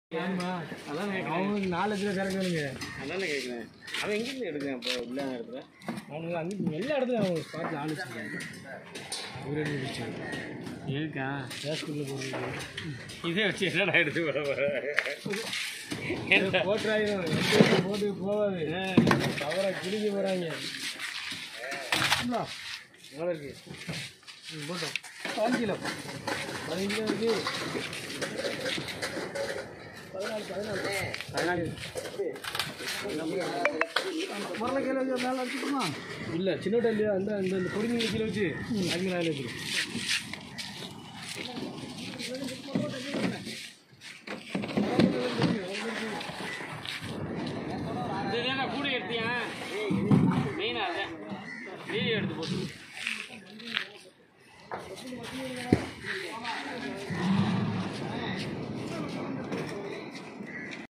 ஆமா அதான் கேட்குறேன் அவனுக்கு நாலு லட்ச ரூபா திறக்கணுங்க அதானே கேட்குறேன் அவன் எங்கேருந்து எடுக்கிறேன் இப்போ உள்ள இடத்துல அவனுக்கு அங்கே எல்லா இடத்துலையும் அவங்க ஸ்பாட்டில் ஆள் வச்சுருக்காங்க அவரே முடிச்சு இருக்கா ஹாஸ்பிட்டலில் போகிறது இதே வச்சு என்னடா எடுத்து வர போகிறேன் போட்டுறாயிரும் போட்டு போகாது அவரை கிழிக்க போகிறாங்க எவ்வளோ இருக்கு ம், போட்டோம் பதினஞ்சு கிலோ பதினஞ்சு கிலோ இருக்கு பதினாலு பதினாலு உருளைக்கிழங்கு மேலே வச்சுக்குமா இல்லை சின்ன இல்லையா அந்த இந்த இந்த பொடி மீன் கிலோ வச்சு அதுக்கு நாலு வச்சுருக்கோம்